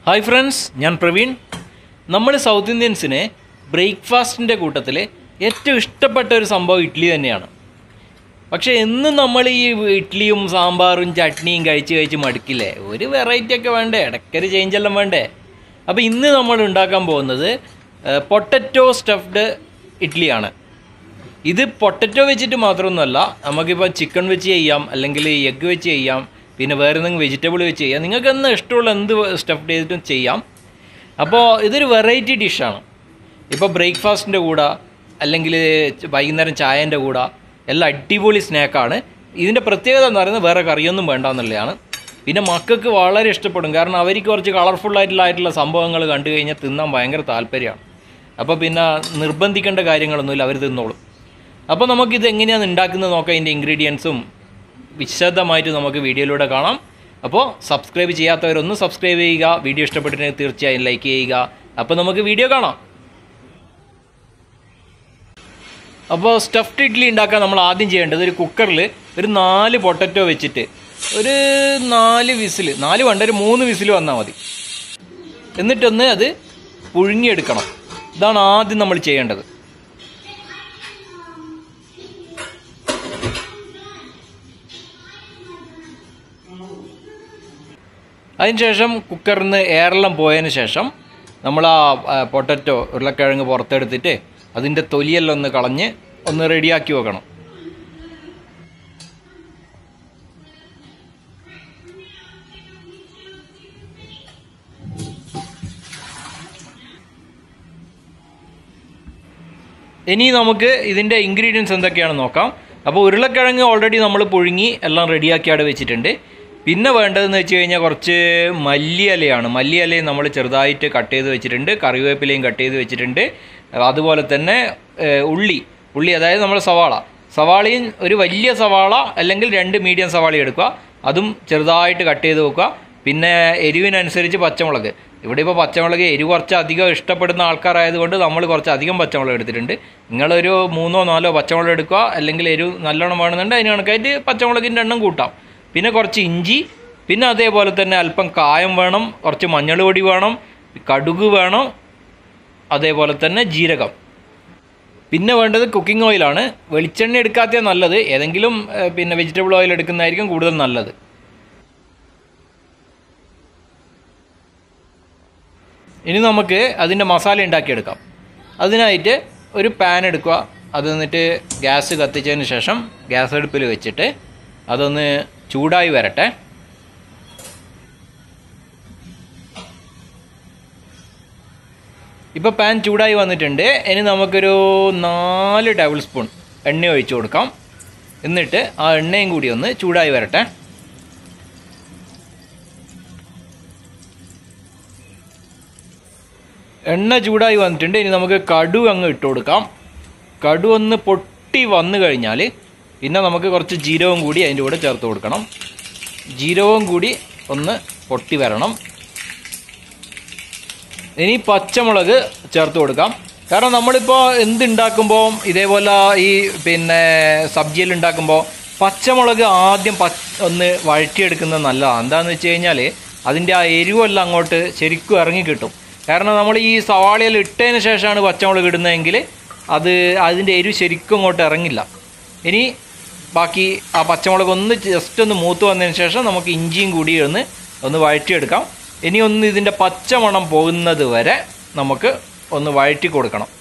hi friends ഞാൻ പ്രവീൺ നമ്മൾ south ഇന്ത്യൻസിന് ബ്രേക്ക്ഫാസ്റ്റിൻ്റെ കൂട്ടത്തിൽ ഏറ്റവും ഇഷ്ടപ്പെട്ട ഒരു സംഭവം ഇഡ്ഡലി തന്നെയാണ് പക്ഷേ എന്നും നമ്മൾ ഈ ഇഡ്ഡലിയും സാമ്പാറും ചട്നിയും കഴിച്ച് കഴിച്ച് മടുക്കില്ലേ ഒരു വെറൈറ്റി ഒക്കെ വേണ്ടേ ഇടയ്ക്കൊരു ചേഞ്ച് എല്ലാം വേണ്ടേ അപ്പോൾ ഇന്ന് നമ്മൾ ഉണ്ടാക്കാൻ പോകുന്നത് പൊട്ടറ്റോ സ്റ്റഫ്ഡ് ഇഡ്ഡലിയാണ് ഇത് പൊട്ടറ്റോ വെച്ചിട്ട് മാത്രമൊന്നുമല്ല നമുക്കിപ്പോൾ ചിക്കൻ വെച്ച് ചെയ്യാം അല്ലെങ്കിൽ എഗ്ഗ് വെച്ച് ചെയ്യാം പിന്നെ വേറെ എന്തെങ്കിലും വെജിറ്റബിൾ വെച്ച് ചെയ്യാം നിങ്ങൾക്ക് എന്ന് ഇഷ്ടമുള്ള എന്ത് സ്റ്റഫ് ചെയ്തിട്ടും ചെയ്യാം അപ്പോൾ ഇതൊരു വെറൈറ്റി ഡിഷാണ് ഇപ്പോൾ ബ്രേക്ക്ഫാസ്റ്റിൻ്റെ കൂടെ അല്ലെങ്കിൽ വൈകുന്നേരം ചായൻ്റെ കൂടെ എല്ലാം അടിപൊളി സ്നാക്കാണ് ഇതിൻ്റെ പ്രത്യേകത എന്ന് പറയുന്നത് വേറെ കറിയൊന്നും വേണ്ട എന്നുള്ളതാണ് പിന്നെ മക്കൾക്ക് വളരെ ഇഷ്ടപ്പെടും കാരണം അവർക്ക് കുറച്ച് കളർഫുൾ ആയിട്ടുള്ള ആയിട്ടുള്ള സംഭവങ്ങൾ കണ്ടു കഴിഞ്ഞാൽ തിന്നാൻ ഭയങ്കര താല്പര്യമാണ് അപ്പോൾ പിന്നെ നിർബന്ധിക്കേണ്ട കാര്യങ്ങളൊന്നുമില്ല അവർ തിന്നോളും അപ്പോൾ നമുക്കിത് എങ്ങനെയാണ് ഉണ്ടാക്കുന്നത് നോക്കാം ഇതിൻ്റെ ഇൻഗ്രീഡിയൻസും വിശദമായിട്ട് നമുക്ക് വീഡിയോയിലൂടെ കാണാം അപ്പോൾ സബ്സ്ക്രൈബ് ചെയ്യാത്തവരൊന്ന് സബ്സ്ക്രൈബ് ചെയ്യുക വീഡിയോ ഇഷ്ടപ്പെട്ടിട്ടുണ്ടെങ്കിൽ തീർച്ചയായും ലൈക്ക് ചെയ്യുക അപ്പോൾ നമുക്ക് വീഡിയോ കാണാം അപ്പോൾ സ്റ്റഫ്ഡ് ഇഡ്ഡലി ഉണ്ടാക്കാൻ നമ്മൾ ആദ്യം ചെയ്യേണ്ടത് ഒരു കുക്കറിൽ ഒരു നാല് പൊട്ടറ്റോ വെച്ചിട്ട് ഒരു നാല് വിസിൽ നാല് വേണ്ട ഒരു മൂന്ന് വിസിൽ വന്നാൽ മതി എന്നിട്ടൊന്ന് അത് പുഴുങ്ങിയെടുക്കണം ഇതാണ് ആദ്യം നമ്മൾ ചെയ്യേണ്ടത് അതിനുശേഷം കുക്കറിൽ നിന്ന് എയറെല്ലാം പോയതിന് ശേഷം നമ്മൾ ആ പൊട്ടറ്റോ ഉരുളക്കിഴങ്ങ് പുറത്തെടുത്തിട്ട് അതിൻ്റെ തൊലിയെല്ലാം ഒന്ന് കളഞ്ഞ് ഒന്ന് റെഡിയാക്കി വെക്കണം ഇനി നമുക്ക് ഇതിൻ്റെ ഇൻഗ്രീഡിയൻസ് എന്തൊക്കെയാണെന്ന് നോക്കാം അപ്പോൾ ഉരുളക്കിഴങ്ങ് ഓൾറെഡി നമ്മൾ പുഴുങ്ങി എല്ലാം റെഡിയാക്കി അവിടെ വെച്ചിട്ടുണ്ട് പിന്നെ വേണ്ടതെന്ന് വെച്ച് കഴിഞ്ഞാൽ കുറച്ച് മല്ലിയിലയാണ് മല്ലിയിലയും നമ്മൾ ചെറുതായിട്ട് കട്ട് ചെയ്ത് വെച്ചിട്ടുണ്ട് കറിവേപ്പിലയും കട്ട് ചെയ്ത് വെച്ചിട്ടുണ്ട് അതുപോലെ തന്നെ ഏഹ്, ഉള്ളി ഉള്ളി അതായത് നമ്മൾ സവാള സവാളയും ഒരു വലിയ സവാള അല്ലെങ്കിൽ രണ്ട് മീഡിയം സവാള എടുക്കുക അതും ചെറുതായിട്ട് കട്ട് ചെയ്ത് വെക്കുക പിന്നെ എരിവിനനുസരിച്ച് പച്ചമുളക് ഇവിടെ ഇപ്പോൾ പച്ചമുളക് എരിവ് കുറച്ച് അധികം ഇഷ്ടപ്പെടുന്ന ആൾക്കാരായതുകൊണ്ട് നമ്മൾ കുറച്ച് അധികം പച്ചമുളക് എടുത്തിട്ടുണ്ട് നിങ്ങളൊരു മൂന്നോ നാലോ പച്ചമുളക് എടുക്കുക അല്ലെങ്കിൽ എരിവ് നല്ലോണം വേണമെന്നുണ്ട് അതിന് കണക്കായിട്ട് പച്ചമുളകിൻ്റെ എണ്ണം കൂട്ടാം പിന്നെ കുറച്ച് ഇഞ്ചി പിന്നെ അതേപോലെ തന്നെ അല്പം കായം വേണം കുറച്ച് മഞ്ഞൾ പൊടി വേണം കടുക് വേണം അതേപോലെ തന്നെ ജീരകം പിന്നെ വേണ്ടത് കുക്കിംഗ് ഓയിലാണ് വെളിച്ചെണ്ണ എടുക്കാത്തേ നല്ലത് ഏതെങ്കിലും ഏഹ്, പിന്നെ വെജിറ്റബിൾ ഓയിൽ എടുക്കുന്നതായിരിക്കും കൂടുതൽ നല്ലത് ഇനി നമുക്ക് അതിൻ്റെ മസാല ഉണ്ടാക്കിയെടുക്കാം അതിനായിട്ട് ഒരു പാൻ എടുക്കുക അത് എന്നിട്ട് ഗ്യാസ് കത്തിച്ചതിന് ശേഷം ഗ്യാസ് അടുപ്പിൽ വെച്ചിട്ട് അതൊന്ന് ചൂടായി വരട്ടെ ഇപ്പോൾ പാൻ ചൂടായി വന്നിട്ടുണ്ട് ഇനി നമുക്കൊരു നാല് ടേബിൾ സ്പൂൺ എണ്ണ ഒഴിച്ചു കൊടുക്കാം എന്നിട്ട് ആ എണ്ണയും കൂടി ഒന്ന് ചൂടായി വരട്ടെ എണ്ണ ചൂടായി വന്നിട്ടുണ്ട് ഇനി നമുക്ക് കടു അങ്ങ് ഇട്ട് കൊടുക്കാം കടു ഒന്ന് പൊട്ടി വന്നു കഴിഞ്ഞാൽ പിന്നെ നമുക്ക് കുറച്ച് ജീരകവും കൂടി അതിൻ്റെ കൂടെ ചേർത്ത് കൊടുക്കണം ജീരകവും കൂടി ഒന്ന് പൊട്ടി വരണം ഇനി പച്ചമുളക് ചേർത്ത് കൊടുക്കാം കാരണം നമ്മളിപ്പോൾ എന്തുണ്ടാക്കുമ്പോൾ ഇതേപോലെ ഈ പിന്നെ സബ്ജിയിൽ ഉണ്ടാക്കുമ്പോൾ പച്ചമുളക് ആദ്യം പച്ച ഒന്ന് വഴറ്റിയെടുക്കുന്നത് നല്ലതാണ് എന്താണെന്ന് വെച്ച് കഴിഞ്ഞാൽ അതിൻ്റെ ആ എരിവെല്ലാം അങ്ങോട്ട് ശരിക്കും ഇറങ്ങി കിട്ടും കാരണം നമ്മൾ ഈ സവാളയിൽ ഇട്ടതിന് ശേഷമാണ് പച്ചമുളക് ഇടുന്നതെങ്കിൽ അത് അതിൻ്റെ എരിവ് ശരിക്കും അങ്ങോട്ട് ഇറങ്ങില്ല ഇനി ബാക്കി ആ പച്ചമുളക് ഒന്ന് ജസ്റ്റ് ഒന്ന് മൂത്ത് വന്നതിന് ശേഷം നമുക്ക് ഇഞ്ചിയും കൂടി ഒന്ന് ഒന്ന് വഴറ്റിയെടുക്കാം ഇനി ഒന്ന് ഇതിൻ്റെ പച്ചമണം പോകുന്നത് വരെ നമുക്ക് ഒന്ന് വഴറ്റി കൊടുക്കണം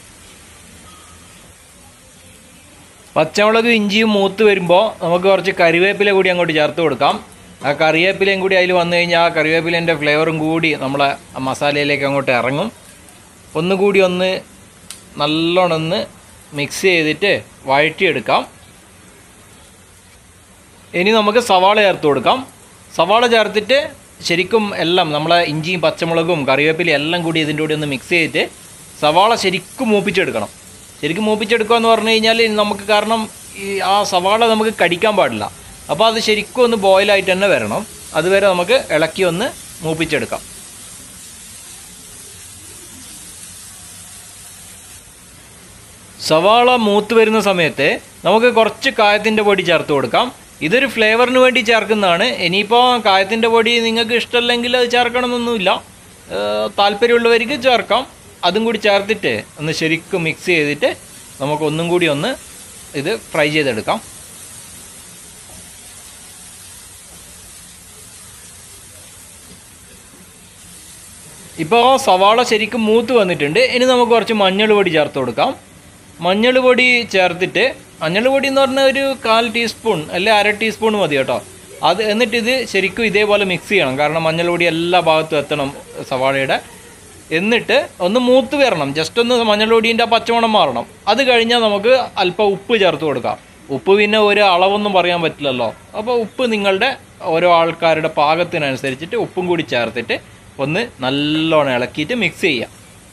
പച്ചമുളക് ഇഞ്ചിയും മൂത്ത് വരുമ്പോൾ നമുക്ക് കുറച്ച് കറിവേപ്പില കൂടി അങ്ങോട്ട് ചേർത്ത് കൊടുക്കാം ആ കറിവേപ്പിലയും കൂടി അതിൽ വന്നു കഴിഞ്ഞാൽ ആ കറിവേപ്പിലേൻ്റെ ഫ്ലേവറും കൂടി നമ്മളെ ആ മസാലയിലേക്ക് അങ്ങോട്ട് ഇറങ്ങും ഒന്നുകൂടി ഒന്ന് നല്ലോണം ഒന്ന് മിക്സ് ചെയ്തിട്ട് വഴറ്റിയെടുക്കാം ഇനി നമുക്ക് സവാള ചേർത്ത് കൊടുക്കാം സവാള ചേർത്തിട്ട് ശരിക്കും എല്ലാം നമ്മളെ ഇഞ്ചിയും പച്ചമുളകും കറിവേപ്പിലയും എല്ലാം കൂടി ഇതിൻ്റെ കൂടി ഒന്ന് മിക്സ് ചെയ്തിട്ട് സവാള ശരിക്കും മൂപ്പിച്ചെടുക്കണം ശരിക്കും മൂപ്പിച്ചെടുക്കുക എന്ന് പറഞ്ഞു കഴിഞ്ഞാൽ നമുക്ക് കാരണം ഈ ആ സവാള നമുക്ക് കടിക്കാൻ പാടില്ല അപ്പോൾ അത് ശരിക്കും ഒന്ന് ബോയിലായിട്ട് തന്നെ വരണം അതുവരെ നമുക്ക് ഇളക്കി ഒന്ന് മൂപ്പിച്ചെടുക്കാം സവാള മൂത്ത് വരുന്ന സമയത്ത് നമുക്ക് കുറച്ച് കായത്തിൻ്റെ പൊടി ചേർത്ത് കൊടുക്കാം ഇതൊരു ഫ്ലേവറിന് വേണ്ടി ചേർക്കുന്നതാണ് ഇനിയിപ്പോൾ കായത്തിൻ്റെ പൊടി നിങ്ങൾക്ക് ഇഷ്ടമല്ലെങ്കിൽ അത് ചേർക്കണമെന്നൊന്നുമില്ല ഏഹ്, താല്പര്യമുള്ളവർക്ക് ചേർക്കാം അതും കൂടി ചേർത്തിട്ട് ഒന്ന് ശരിക്കും മിക്സ് ചെയ്തിട്ട് നമുക്ക് ഒന്നും കൂടി ഒന്ന് ഇത് ഫ്രൈ ചെയ്തെടുക്കാം ഇപ്പോൾ സവാള ശരിക്കും മൂത്ത് വന്നിട്ടുണ്ട് ഇനി നമുക്ക് കുറച്ച് മഞ്ഞൾ പൊടി ചേർത്ത് കൊടുക്കാം മഞ്ഞൾ പൊടി ചേർത്തിട്ട് മഞ്ഞൾ പൊടി എന്ന് പറഞ്ഞാൽ ഒരു കാൽ ടീസ്പൂൺ അല്ലെ അര ടീസ്പൂൺ മതി കേട്ടോ അത് എന്നിട്ട് ഇത് ശരിക്കും ഇതേപോലെ മിക്സ് ചെയ്യണം കാരണം മഞ്ഞൾ പൊടി എല്ലാ ഭാഗത്തും എത്തണം സവാളയുടെ എന്നിട്ട് ഒന്ന് മൂത്ത് വരണം ജസ്റ്റ് ഒന്ന് മഞ്ഞൾ പൊടീൻ്റെ പച്ചമണം മാറണം അത് കഴിഞ്ഞാൽ നമുക്ക് അല്പം ഉപ്പ് ചേർത്ത് കൊടുക്കാം ഉപ്പ് പിന്നെ ഒരു അളവൊന്നും പറയാൻ പറ്റില്ലല്ലോ അപ്പോൾ ഉപ്പ് നിങ്ങളുടെ ഓരോ ആൾക്കാരുടെ പാകത്തിനനുസരിച്ചിട്ട് ഉപ്പും കൂടി ചേർത്തിട്ട് ഒന്ന് നല്ലോണം ഇളക്കിയിട്ട് മിക്സ് ചെയ്യാം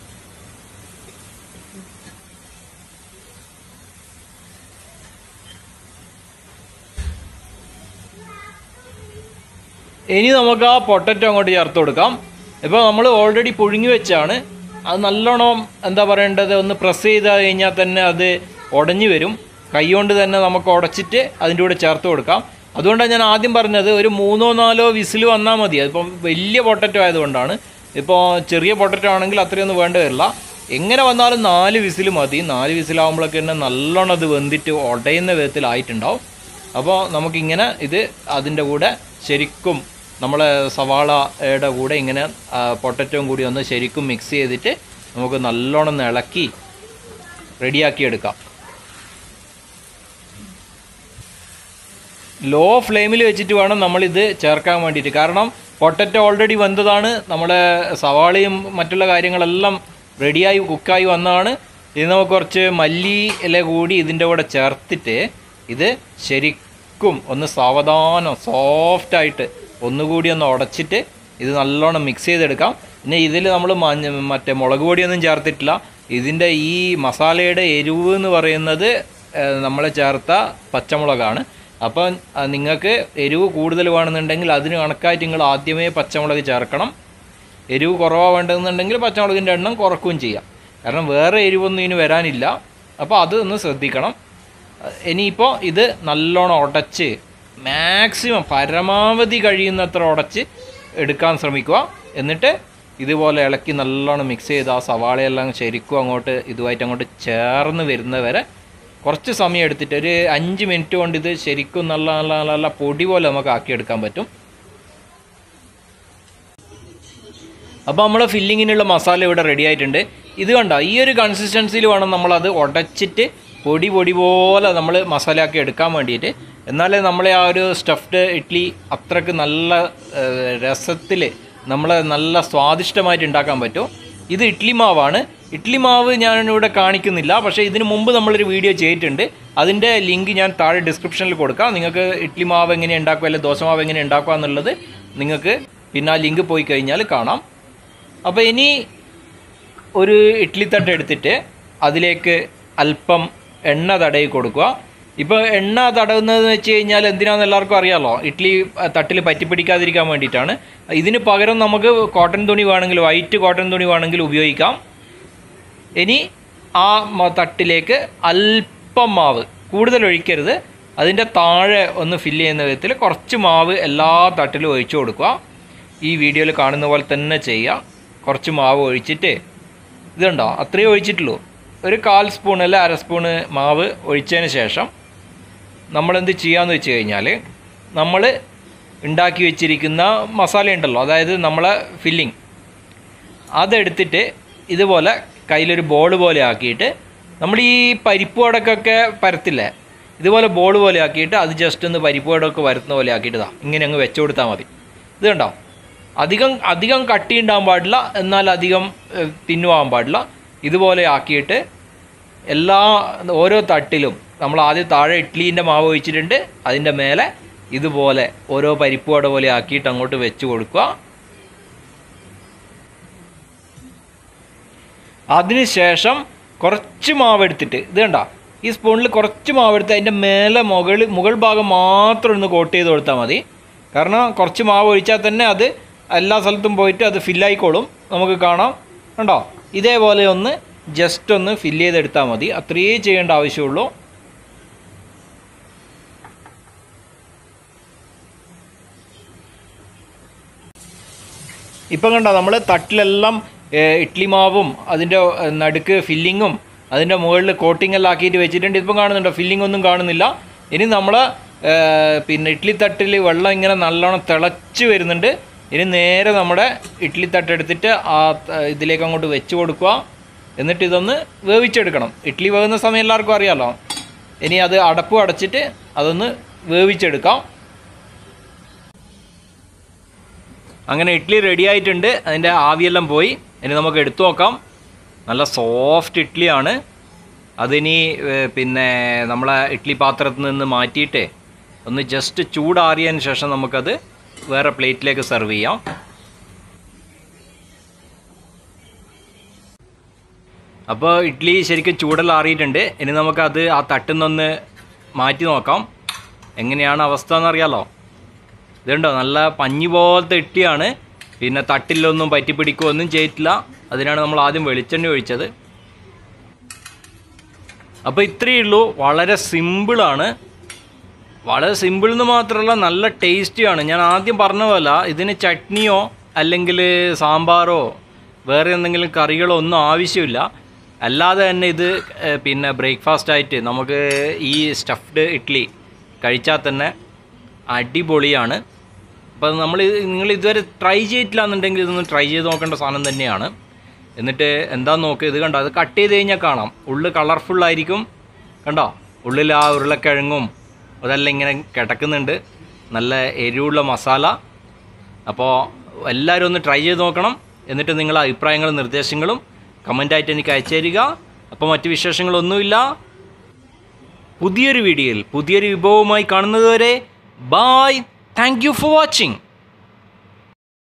ഇനി നമുക്ക് ആ പൊട്ടറ്റോ അങ്ങോട്ട് ചേർത്ത് കൊടുക്കാം ഇപ്പോൾ നമ്മൾ ഓൾറെഡി പുഴുങ്ങി വെച്ചാണ് അത് നല്ലോണം എന്താ പറയേണ്ടത് ഒന്ന് പ്രസ് ചെയ്ത് കഴിഞ്ഞാൽ തന്നെ അത് ഉടഞ്ഞു വരും കൈകൊണ്ട് തന്നെ നമുക്ക് ഉടച്ചിട്ട് അതിൻ്റെ കൂടെ ചേർത്ത് കൊടുക്കാം അതുകൊണ്ടാണ് ഞാൻ ആദ്യം പറഞ്ഞത് ഒരു മൂന്നോ നാലോ വിസിൽ വന്നാൽ മതി അതിപ്പം വലിയ പൊട്ടറ്റോ ആയതുകൊണ്ടാണ് ഇപ്പോൾ ചെറിയ പൊട്ടറ്റോ ആണെങ്കിൽ അത്രയൊന്നും വേണ്ടി വരില്ല എങ്ങനെ വന്നാലും നാല് വിസിൽ മതി നാല് വിസിലാകുമ്പോഴൊക്കെ തന്നെ നല്ലോണം അത് വെന്തിട്ട് ഉടയുന്ന വിധത്തിലായിട്ടുണ്ടാവും അപ്പോൾ നമുക്കിങ്ങനെ ഇത് അതിൻ്റെ കൂടെ ശരിക്കും നമ്മളെ സവാളയുടെ കൂടെ ഇങ്ങനെ പൊട്ടറ്റവും കൂടി ഒന്ന് ശരിക്കും മിക്സ് ചെയ്തിട്ട് നമുക്ക് നല്ലോണം ഒന്ന് ഇളക്കി റെഡിയാക്കി എടുക്കാം ലോ ഫ്ലെയിമിൽ വെച്ചിട്ട് വേണം നമ്മളിത് ചേർക്കാൻ വേണ്ടിയിട്ട് കാരണം പൊട്ടറ്റോ ഓൾറെഡി വെന്തതാണ് നമ്മുടെ സവാളയും മറ്റുള്ള കാര്യങ്ങളെല്ലാം റെഡിയായി കുക്കായി വന്നതാണ് ഇത് നമുക്ക് കുറച്ച് മല്ലി ഇല കൂടി ഇതിൻ്റെ കൂടെ ചേർത്തിട്ട് ഇത് ശരിക്കും ഒന്ന് സാവധാനം സോഫ്റ്റായിട്ട് ഒന്നുകൂടി ഒന്ന് ഉടച്ചിട്ട് ഇത് നല്ലോണം മിക്സ് ചെയ്തെടുക്കാം പിന്നെ ഇതിൽ നമ്മൾ മഞ്ഞ മറ്റേ മുളക് പൊടിയൊന്നും ചേർത്തിട്ടില്ല ഇതിൻ്റെ ഈ മസാലയുടെ എരിവ് എന്ന് പറയുന്നത് നമ്മൾ ചേർത്ത പച്ചമുളകാണ് അപ്പം നിങ്ങൾക്ക് എരിവ് കൂടുതൽ വേണമെന്നുണ്ടെങ്കിൽ അതിന് കണക്കായിട്ട് നിങ്ങൾ ആദ്യമേ പച്ചമുളക് ചേർക്കണം എരിവ് കുറവാണ് വേണ്ടതെന്നുണ്ടെങ്കിൽ പച്ചമുളകിൻ്റെ എണ്ണം കുറക്കുകയും ചെയ്യാം കാരണം വേറെ എരിവൊന്നും ഇതിന് വരാനില്ല അപ്പോൾ അത് ഒന്ന് ശ്രദ്ധിക്കണം ഇനിയിപ്പോൾ ഇത് നല്ലോണം ഉടച്ച് മാക്സിമം പരമാവധി കഴിയുന്നത്ര ഉടച്ച് എടുക്കാൻ ശ്രമിക്കുക എന്നിട്ട് ഇതുപോലെ ഇളക്കി നല്ലോണം മിക്സ് ചെയ്ത് ആ സവാളയെല്ലാം ശരിക്കും അങ്ങോട്ട് ഇതുമായിട്ട് അങ്ങോട്ട് ചേർന്ന് വരുന്നവരെ കുറച്ച് സമയം എടുത്തിട്ട് ഒരു അഞ്ച് മിനിറ്റ് കൊണ്ട് ഇത് ശരിക്കും നല്ല നല്ല നല്ല നല്ല പൊടി പോലെ നമുക്ക് ആക്കിയെടുക്കാൻ പറ്റും അപ്പോൾ നമ്മളെ ഫില്ലിങ്ങിനുള്ള മസാല ഇവിടെ റെഡി ആയിട്ടുണ്ട് ഇത് കണ്ടോ ഈ ഒരു കൺസിസ്റ്റൻസിയിൽ വേണം നമ്മളത് ഉടച്ചിട്ട് പൊടി പൊടി പോലെ നമ്മൾ മസാലയാക്കി എടുക്കാൻ വേണ്ടിയിട്ട് എന്നാലേ നമ്മളെ ആ ഒരു സ്റ്റഫ്ഡ് ഇഡ്ഡലി അത്രക്ക് നല്ല രസത്തിൽ നമ്മളെ നല്ല സ്വാദിഷ്ടമായിട്ട് ഉണ്ടാക്കാൻ പറ്റും ഇത് ഇഡ്ഡലി മാവാണ് ഇഡ്ഡലി മാവ് ഞാൻ ഇവിടെ കാണിക്കുന്നില്ല പക്ഷേ ഇതിന് മുമ്പ് നമ്മളൊരു വീഡിയോ ചെയ്തിട്ടുണ്ട് അതിൻ്റെ ലിങ്ക് ഞാൻ താഴെ ഡിസ്ക്രിപ്ഷനിൽ കൊടുക്കാം നിങ്ങൾക്ക് ഇഡ്ഡലി മാവ് എങ്ങനെ ഉണ്ടാക്കുക അല്ലെങ്കിൽ ദോശമാവ് എങ്ങനെ ഉണ്ടാക്കുക എന്നുള്ളത് നിങ്ങൾക്ക് പിന്നെ ആ ലിങ്ക് പോയി കഴിഞ്ഞാൽ കാണാം അപ്പോൾ ഇനി ഒരു ഇഡ്ഡലി തട്ട് എടുത്തിട്ട് അതിലേക്ക് അല്പം എണ്ണ തടയി കൊടുക്കുക ഇപ്പോൾ എണ്ണ തടവുന്നതെന്ന് വെച്ച് കഴിഞ്ഞാൽ എന്തിനാണെന്ന് എല്ലാവർക്കും അറിയാമല്ലോ ഇഡ്ഡലി തട്ടിൽ പറ്റിപ്പിടിക്കാതിരിക്കാൻ വേണ്ടിയിട്ടാണ് ഇതിന് പകരം നമുക്ക് കോട്ടൺ തുണി വേണമെങ്കിൽ വൈറ്റ് കോട്ടൺ തുണി വേണമെങ്കിൽ ഉപയോഗിക്കാം ഇനി ആ മ- തട്ടിലേക്ക് അല്പം മാവ് കൂടുതൽ ഒഴിക്കരുത് അതിൻ്റെ താഴെ ഒന്ന് ഫില്ല് ചെയ്യുന്ന വിധത്തിൽ കുറച്ച് മാവ് എല്ലാ തട്ടിലും ഒഴിച്ചു കൊടുക്കുക ഈ വീഡിയോയിൽ കാണുന്ന പോലെ തന്നെ ചെയ്യുക കുറച്ച് മാവ് ഒഴിച്ചിട്ട് ഇതുണ്ടോ അത്രയും ഒഴിച്ചിട്ടുള്ളൂ ഒരു കാൽ സ്പൂൺ അല്ല അര സ്പൂണ് മാവ് ഒഴിച്ചതിന് ശേഷം നമ്മളെന്ത് ചെയ്യാന്ന് വെച്ച് കഴിഞ്ഞാൽ നമ്മൾ ഉണ്ടാക്കി വെച്ചിരിക്കുന്ന മസാല ഉണ്ടല്ലോ അതായത് നമ്മളെ ഫില്ലിങ് അതെടുത്തിട്ട് ഇതുപോലെ കയ്യിലൊരു ബോൾ പോലെ ആക്കിയിട്ട് നമ്മൾ ഈ പരിപ്പ് വടക്കൊക്കെ പരത്തില്ലേ ഇതുപോലെ ബോൾ പോലെ ആക്കിയിട്ട് അത് ജസ്റ്റ് ഒന്ന് പരിപ്പ് വടക്കൊക്കെ വരുത്തുന്ന പോലെ ആക്കിയിട്ട് ഇതാ ഇങ്ങനെ അങ്ങ് വെച്ചു കൊടുത്താൽ മതി ഇത് കണ്ടോ അധികം അധികം കട്ടി ഉണ്ടാകാൻ പാടില്ല എന്നാൽ അധികം ഏഹ്, തിന്നുവാൻ പാടില്ല ഇതുപോലെ ആക്കിയിട്ട് എല്ലാ ഓരോ തട്ടിലും നമ്മൾ ആദ്യം താഴെ ഇഡ്ഡലീൻ്റെ മാവ് ഒഴിച്ചിട്ടുണ്ട് അതിൻ്റെ മേലെ ഇതുപോലെ ഓരോ പരിപ്പ് വട പോലെ ആക്കിയിട്ട് അങ്ങോട്ട് വെച്ച് കൊടുക്കുക അതിനുശേഷം കുറച്ച് മാവ് എടുത്തിട്ട് ഇത് കണ്ട ഈ സ്പൂണിൽ കുറച്ച് മാവ് എടുത്ത് അതിൻ്റെ മേലെ മുകളിൽ മുകൾ ഭാഗം മാത്രം ഒന്ന് കോട്ട് ചെയ്ത് കൊടുത്താൽ മതി കാരണം കുറച്ച് മാവ് ഒഴിച്ചാൽ തന്നെ അത് എല്ലാ സ്ഥലത്തും പോയിട്ട് അത് ഫില്ലായിക്കോളും നമുക്ക് കാണാം കണ്ടോ ഇതേപോലെ ഒന്ന് ജസ്റ്റ് ഒന്ന് ഫില്ല് ചെയ്തെടുത്താൽ മതി അത്രയേ ചെയ്യേണ്ട ആവശ്യമുള്ളൂ ഇപ്പം കണ്ടോ നമ്മൾ തട്ടിലെല്ലാം ഏഹ്, ഇഡ്ഡലി മാവും അതിൻ്റെ ഏഹ്, നടുക്ക് ഫില്ലിങ്ങും അതിൻ്റെ മുകളിൽ കോട്ടിംഗ് എല്ലാം ആക്കിയിട്ട് വെച്ചിട്ടുണ്ട് ഇപ്പം കാണുന്നുണ്ടോ ഫില്ലിംഗ് ഒന്നും കാണുന്നില്ല ഇനി നമ്മൾ പിന്നെ ഇഡ്ഡലി തട്ടിൽ വെള്ളം ഇങ്ങനെ നല്ലോണം തിളച്ച് വരുന്നുണ്ട് ഇനി നേരെ നമ്മുടെ ഇഡ്ഡലി തട്ട് എടുത്തിട്ട് ആ ത- ഇതിലേക്ക് അങ്ങോട്ട് വെച്ച് കൊടുക്കുക എന്നിട്ട് ഇതൊന്ന് വേവിച്ചെടുക്കണം ഇഡ്ഡലി വേകുന്ന സമയം എല്ലാവർക്കും അറിയാമല്ലോ ഇനി അത് അടപ്പ് അടച്ചിട്ട് അതൊന്ന് വേവിച്ചെടുക്കാം അങ്ങനെ ഇഡ്ഡലി റെഡി ആയിട്ടുണ്ട് അതിൻ്റെ ആവിയെല്ലാം പോയി ഇനി നമുക്ക് എടുത്തു നോക്കാം നല്ല സോഫ്റ്റ് ഇഡ്ഡലിയാണ് അതിനി ഏർ, പിന്നെ നമ്മളെ ഇഡ്ഡലി പാത്രത്തിൽ നിന്ന് മാറ്റിയിട്ട് ഒന്ന് ജസ്റ്റ് ചൂടാറിയതിന് ശേഷം നമുക്കത് വേറെ പ്ലേറ്റിലേക്ക് സെർവ് ചെയ്യാം അപ്പോൾ ഇഡ്ഡലി ശരിക്കും ചൂടെല്ലാം ആറിയിട്ടുണ്ട് ഇനി നമുക്കത് ആ തട്ടിൽ നിന്നൊന്ന് മാറ്റി നോക്കാം എങ്ങനെയാണ് അവസ്ഥ എന്നറിയാലോ ഇതുണ്ടോ നല്ല പഞ്ഞി പോലത്തെ ഇഡ്ഡലിയാണ് പിന്നെ തട്ടിലൊന്നും പറ്റി പിടിക്കുകയോ ഒന്നും ചെയ്തിട്ടില്ല അതിനാണ് നമ്മൾ ആദ്യം വെളിച്ചെണ്ണ ഒഴിച്ചത് അപ്പോൾ ഇത്രയേ ഉള്ളൂ വളരെ സിമ്പിളാണ് വളരെ സിമ്പിൾ എന്ന് മാത്രമല്ല നല്ല ടേസ്റ്റിയാണ് ഞാൻ ആദ്യം പറഞ്ഞ പോലെ ഇതിന് ചട്നിയോ അല്ലെങ്കിൽ സാമ്പാറോ വേറെ എന്തെങ്കിലും കറികളോ ഒന്നും ആവശ്യമില്ല അല്ലാതെ തന്നെ ഇത് ഏഹ്, പിന്നെ ബ്രേക്ക്ഫാസ്റ്റ് ആയിട്ട് നമുക്ക് ഈ സ്റ്റഫ്ഡ് ഇഡ്ഡലി കഴിച്ചാൽ തന്നെ അടിപൊളിയാണ് അപ്പോൾ നമ്മൾ നിങ്ങൾ ഇതുവരെ ട്രൈ ചെയ്തിട്ടില്ല എന്നുണ്ടെങ്കിൽ ഇതൊന്ന് ട്രൈ ചെയ്ത് നോക്കേണ്ട സാധനം തന്നെയാണ് എന്നിട്ട് എന്താന്ന് നോക്ക് ഇത് കണ്ടോ അത് കട്ട് ചെയ്ത് കഴിഞ്ഞാൽ കാണാം ഉള്ളു കളർഫുള്ളായിരിക്കും കണ്ടോ ഉള്ളിൽ ആ ഉരുളക്കിഴങ്ങും അതെല്ലാം ഇങ്ങനെ കിടക്കുന്നുണ്ട് നല്ല എരിവുള്ള മസാല അപ്പോൾ എല്ലാവരും ഒന്ന് ട്രൈ ചെയ്ത് നോക്കണം എന്നിട്ട് നിങ്ങളുടെ അഭിപ്രായങ്ങളും നിർദ്ദേശങ്ങളും കമൻ്റായിട്ട് എനിക്ക് അയച്ചു തരിക അപ്പോൾ മറ്റു വിശേഷങ്ങളൊന്നുമില്ല പുതിയൊരു വീഡിയോയിൽ പുതിയൊരു വിഭവവുമായി കാണുന്നതുവരെ bye thank you for watching